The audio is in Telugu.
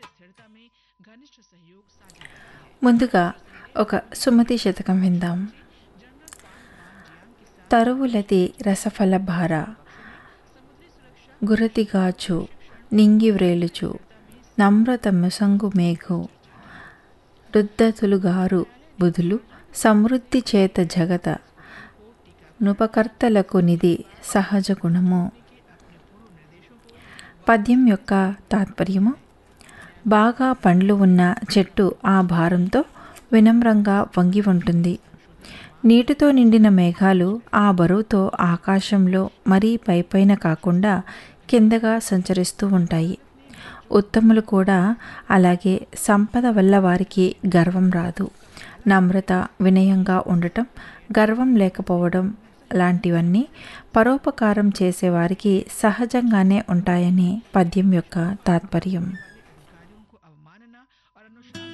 ముందుగా ఒక సుమతి శతకం విందాం తరువులతి రసఫల భార గురతిగాచు నింగి వ్రేలుచు నమ్రత ముసంగు మేఘు రుద్దతులుగారు బుధులు సమృద్ధి చేత జగత నుపకర్తలకు నిధి సహజ గుణము పద్యం యొక్క తాత్పర్యము బాగా పండ్లు ఉన్న చెట్టు ఆ భారంతో వినమ్రంగా వంగి ఉంటుంది నీటితో నిండిన మేఘాలు ఆ బరువుతో ఆకాశంలో మరీ పైపైన కాకుండా కిందగా సంచరిస్తూ ఉంటాయి ఉత్తములు కూడా అలాగే సంపద వల్ల వారికి గర్వం రాదు నమ్రత వినయంగా ఉండటం గర్వం లేకపోవడం లాంటివన్నీ పరోపకారం చేసేవారికి సహజంగానే ఉంటాయని పద్యం యొక్క తాత్పర్యం